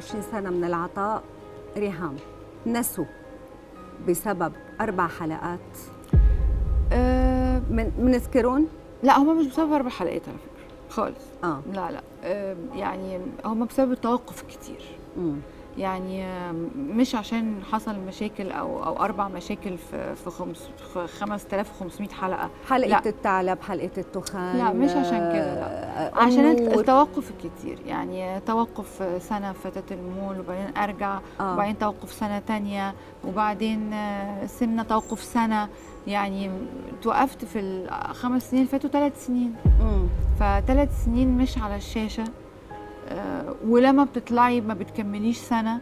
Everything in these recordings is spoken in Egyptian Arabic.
20 سنة من العطاء ريهام نسوا بسبب أربع حلقات أه من منذكرون لا هما مش بسبب اربع حلقات على فكره خالص اه لا لا أه يعني هما بسبب التوقف كتير مم. يعني آم، مش عشان حصل مشاكل او او اربع مشاكل في في خمس في 5500 حلقه حلقة لا. الثعلب حلقة التخان لا، مش عشان كده، لا. آه، عشان النور. التوقف الكتير يعني توقف سنه فتاه المول وبعدين ارجع آه. وبعدين توقف سنه تانية وبعدين آه، سمنه توقف سنه يعني توقفت في الخمس سنين اللي فاتوا ثلاث سنين مم. فثلاث سنين مش على الشاشه آه، ولما بتطلعي ما بتكمليش سنه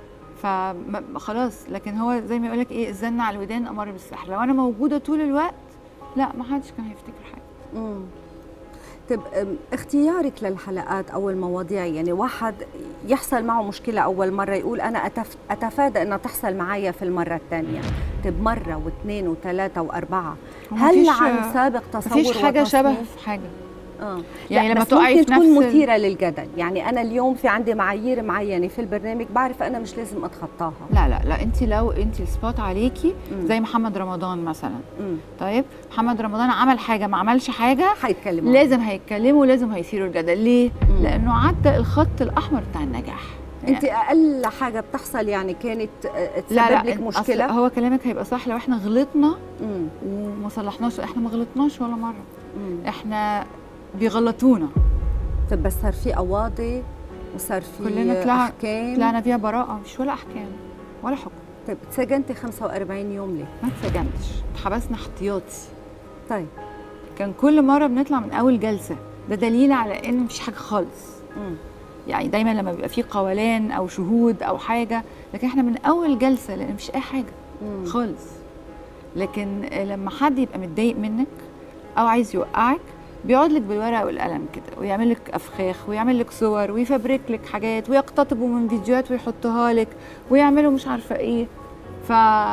فخلاص لكن هو زي ما يقولك ايه الزن على الودان امر بالسحر لو انا موجوده طول الوقت لا ما حدش كان هيفتكر حاجه مم. طب أم، اختيارك للحلقات او المواضيع يعني واحد يحصل معه مشكله اول مره يقول انا أتف... اتفادى انها تحصل معي في المره الثانيه طب مره واثنين وثلاثه واربعه هو هل مفيش- عن سابق تصور مفيش حاجه شبه وتصنيف؟ في حاجه آه. يعني لا، لما بس تقعي ممكن في تكون نفس ال- مثيره للجدل يعني انا اليوم في عندي معايير معينه في البرنامج بعرف انا مش لازم اتخطاها لا لا لا انت لو انت السبوت عليكي مم. زي محمد رمضان مثلا امم طيب محمد رمضان عمل حاجه ما عملش حاجه حيتكلموا لازم هيتكلموا ولازم هيثيروا الجدل ليه مم. لانه عدى الخط الاحمر بتاع النجاح انت اقل حاجه بتحصل يعني كانت آه، تسبب لا لا لك أصل مشكله هو كلامك هيبقى صح لو احنا غلطنا امم وما صلحناش احنا ما غلطناش ولا مره امم احنا بيغلطونا طب بس صار في قواضي وصار في كلنا طلع- احكام طلعنا فيها براءه مش ولا احكام ولا حكم طيب اتسجنتي 45 يوم ليه؟ ما اتسجنتش اتحبسنا احتياطي طيب كان كل مره بنطلع من اول جلسه ده دليل على ان مفيش حاجه خالص امم يعني دايما لما بيبقى في قولان او شهود او حاجه لكن احنا من اول جلسه لان مفيش اي حاجه امم خالص لكن لما حد يبقى متضايق منك او عايز يوقعك بيقعد لك بالورقه والقلم كده ويعمل لك افخاخ ويعمل لك صور ويفبرك لك حاجات ويقتطبوا من فيديوهات ويحطها لك ويعملوا مش عارفه ايه ف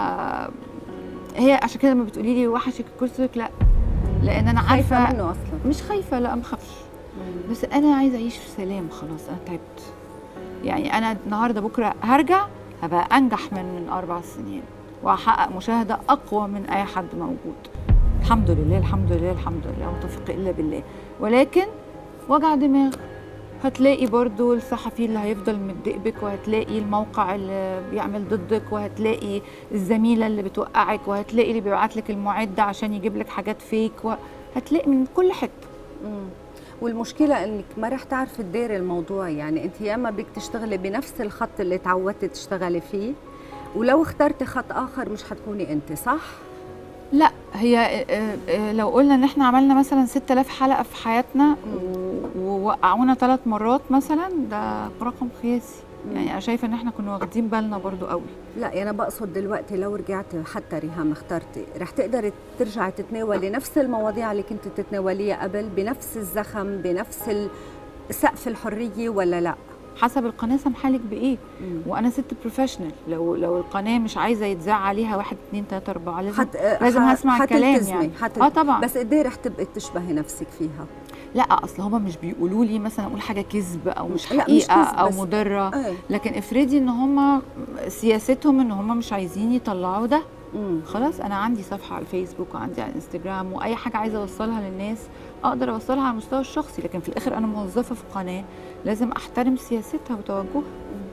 هي عشان كده لما بتقولي لي وحشك الكرسي لك لا لان انا خايفه عارفه منه اصلا مش خايفه لا ما اخافش مم. بس انا عايزه اعيش في سلام خلاص انا تعبت يعني انا النهارده بكره هرجع هبقى انجح من من اربع سنين وهحقق مشاهده اقوى من اي حد موجود الحمد لله الحمد لله الحمد لله وما توفيق الا بالله ولكن وجع دماغ هتلاقي برضو الصحفي اللي هيفضل متضايق بك وهتلاقي الموقع اللي بيعمل ضدك وهتلاقي الزميله اللي بتوقعك وهتلاقي اللي بيبعت لك المعد عشان يجيب لك حاجات فيك وهتلاقي من كل حته مم. والمشكلة انك ما رح تعرفي تديري الموضوع يعني انت يا اما بدك تشتغلي بنفس الخط اللي تعودتي تشتغلي فيه ولو اخترتي خط اخر مش حتكوني انت صح؟ لا هي آه، آه، لو قلنا ان احنا عملنا مثلا 6000 حلقه في حياتنا و- ووقعونا ثلاث مرات مثلا ده رقم قياسي مم. يعني انا شايفه ان احنا كنا واخدين بالنا برضو قوي لا انا بقصد دلوقتي لو رجعتي حتى ريهام اخترتي رح تقدري ترجعي تتناولي نفس المواضيع اللي كنت تتناوليها قبل بنفس الزخم بنفس ال- سقف الحرية ولا لا؟ حسب القناه سامحالك بايه مم. وانا ست بروفيشنال لو لو القناه مش عايزه يتذاع عليها واحد اتنين تلاته اربعه لازم حت... لازم ح- هسمع الكلام حتلتزمي، يعني حت... اه طبعا بس قد ايه رح تبقي تشبهي نفسك فيها؟ لا اصل هما مش بيقولوا لي مثلا اقول حاجه كذب او مش لا، مش حقيقه كذب او بس- مضره ايه لكن افرضي ان هما سياستهم ان هما مش عايزين يطلعوا ده مم. خلاص انا عندي صفحه على الفيسبوك وعندي على الانستجرام واي حاجه عايزه اوصلها للناس اقدر اوصلها على المستوى الشخصي لكن في الاخر انا موظفه في قناه لازم احترم سياستها وتوجهها